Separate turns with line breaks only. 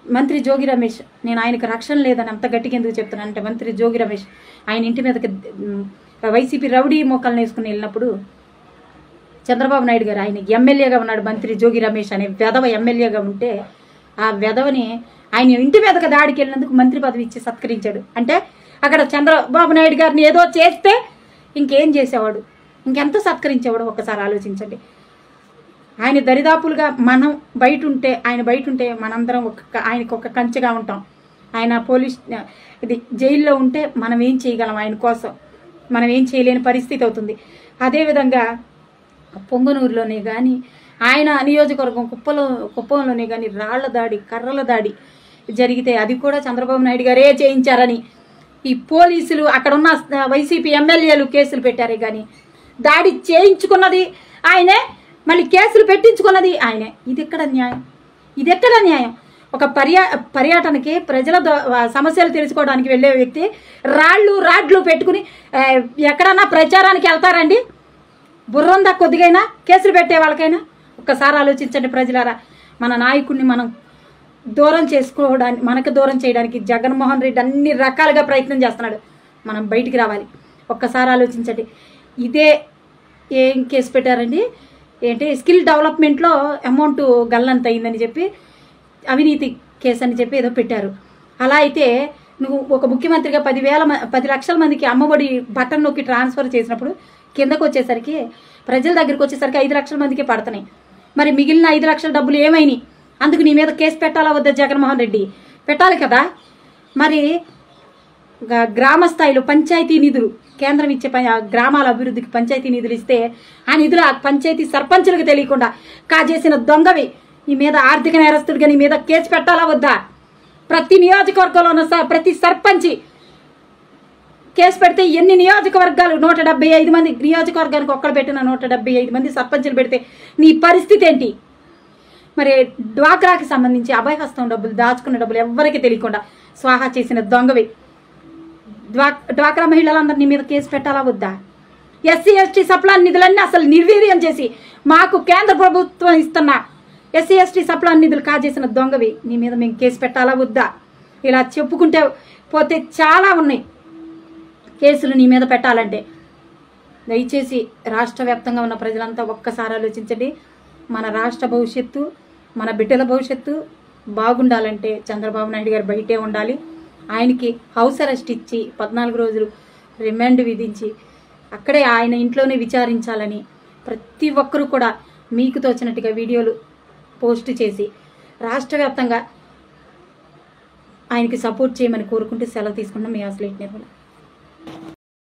మంత్రి జోగి రమేష్ నేను ఆయనకు రక్షణ లేదని అంత గట్టిగా ఎందుకు చెప్తున్నానంటే మంత్రి జోగి రమేష్ ఆయన ఇంటి మీదకి ఉమ్, వైసీపీ రౌడీ మోకాలను వేసుకుని వెళ్ళినప్పుడు చంద్రబాబు నాయుడు గారు ఆయన ఎమ్మెల్యేగా ఉన్నాడు మంత్రి జోగి రమేష్ అనే వెధవ ఎమ్మెల్యేగా ఉంటే ఆ వెధవని ఆయన ఇంటి మీదకి దాడికి వెళ్ళినందుకు మంత్రి పదవి ఇచ్చి సత్కరించాడు అంటే అక్కడ చంద్రబాబు నాయుడు గారిని ఏదో చేస్తే ఇంకేం చేసేవాడు ఇంకెంత సత్కరించేవాడు ఒక్కసారి ఆలోచించండి ఆయన దరిదాపులుగా మనం బయట ఉంటే ఆయన బయట ఉంటే మనందరం ఒక ఆయనకు ఒక కంచెగా ఉంటాం ఆయన పోలీస్ ఇది జైల్లో ఉంటే మనం ఏం చేయగలం ఆయన కోసం మనం ఏం చేయలేని పరిస్థితి అవుతుంది అదేవిధంగా పొంగనూరులోనే కానీ ఆయన నియోజకవర్గం కుప్పలో కుప్పంలోనే కానీ రాళ్ల దాడి కర్రల దాడి జరిగితే అది కూడా చంద్రబాబు నాయుడు గారే చేయించారని ఈ పోలీసులు అక్కడ ఉన్న వైసీపీ ఎమ్మెల్యేలు కేసులు పెట్టారే కానీ దాడి చేయించుకున్నది ఆయనే మళ్ళీ కేసులు పెట్టించుకున్నది ఆయనే ఇది ఎక్కడ న్యాయం ఇది ఎక్కడ న్యాయం ఒక పర్యా పర్యటనకి ప్రజల దో- సమస్యలు తెలుసుకోవడానికి వెళ్ళే వ్యక్తి రాళ్ళు రాడ్లు పెట్టుకుని ఆ, ఎక్కడన్నా ప్రచారానికి వెళ్తారండి బుర్రందా కొద్దిగైనా కేసులు పెట్టే వాళ్ళకైనా ఒక్కసారి ఆలోచించండి ప్రజలారా మన నాయకుడిని మనం దూరం చేసుకోవడానికి మనకు దూరం చేయడానికి జగన్మోహన్ రెడ్డి అన్ని రకాలుగా ప్రయత్నం చేస్తున్నాడు మనం బయటికి రావాలి ఒక్కసారి ఆలోచించండి ఇదే ఏం కేసు పెట్టారండి ఏంటి స్కిల్ డెవలప్మెంట్లో అమౌంట్ గల్లంత అయిందని చెప్పి అవినీతి కేసు అని చెప్పి ఏదో పెట్టారు అలా అయితే నువ్వు ఒక ముఖ్యమంత్రిగా పదివేల మ- పది లక్షల మందికి అమ్మఒడి బటన్ నొక్కి ట్రాన్స్ఫర్ చేసినప్పుడు కిందకు వచ్చేసరికి ప్రజల దగ్గరికి వచ్చేసరికి ఐదు లక్షల మందికి పడుతున్నాయి మరి మిగిలిన ఐదు లక్షల డబ్బులు ఏమైనాయి అందుకు నీ మీద కేసు పెట్టాలా వద్దా జగన్మోహన్ రెడ్డి పెట్టాలి కదా మరి గ- గ్రామ స్థాయిలో పంచాయతీ నిధులు కేంద్రం ఇచ్చే ప- గ్రామాల అభివృద్ధికి పంచాయతీ నిధులు ఇస్తే ఆ నిధులు ఆ పంచాయతీ సర్పంచులకు తెలియకుండా కాజేసిన దొంగవి నీ మీద ఆర్థిక నేరస్తుడిగా నీ మీద కేసు పెట్టాలా వద్దా ప్రతి నియోజకవర్గంలో ఉన్న స- ప్రతి సర్పంచి కేసు పెడితే ఎన్ని నియోజకవర్గాలు నూట డెబ్బై ఐదు మంది నియోజకవర్గానికి ఒక్కడు పెట్టిన నూట డెబ్బై ఐదు మంది సర్పంచులు పెడితే నీ పరిస్థితి ఏంటి మరి డ్వాక్రాకి సంబంధించి అభయహస్తం డబ్బులు దాచుకున్న డబ్బులు ఎవ్వరికి తెలియకుండా స్వాహా చేసిన దొంగవి డ్వా డ్వాక్రా మహిళలందరినీ మీద కేసు పెట్టాలా వద్దా ఎస్సీ ఎస్టీ సప్లా నిధులన్నీ అసలు నిర్వీర్యం చేసి మాకు కేంద్ర ప్రభుత్వం ఇస్తున్న ఎస్సీ ఎస్టీ సప్లా నిధులు కాజేసిన దొంగవి నీ మీద మేము కేసు పెట్టాలా వద్దా ఇలా చెప్పుకుంటే పోతే చాలా ఉన్నాయి కేసులు నీ మీద పెట్టాలంటే దయచేసి రాష్ట్ర వ్యాప్తంగా ఉన్న ప్రజలంతా ఒక్కసారి ఆలోచించండి మన రాష్ట్ర భవిష్యత్తు మన బిడ్డల భవిష్యత్తు బాగుండాలంటే చంద్రబాబు నాయుడు గారు బయటే ఉండాలి ఆయనకి హౌస్ అరెస్ట్ ఇచ్చి పద్నాలుగు రోజులు రిమాండ్ విధించి అక్కడే ఆయన ఇంట్లోనే విచారించాలని ప్రతి ఒక్కరూ కూడా మీకు తోచినట్టుగా వీడియోలు పోస్ట్ చేసి రాష్ట్ర వ్యాప్తంగా ఆయనకి సపోర్ట్ చేయమని కోరుకుంటూ సెలవు తీసుకున్నాం మీ అసలు నిర్మల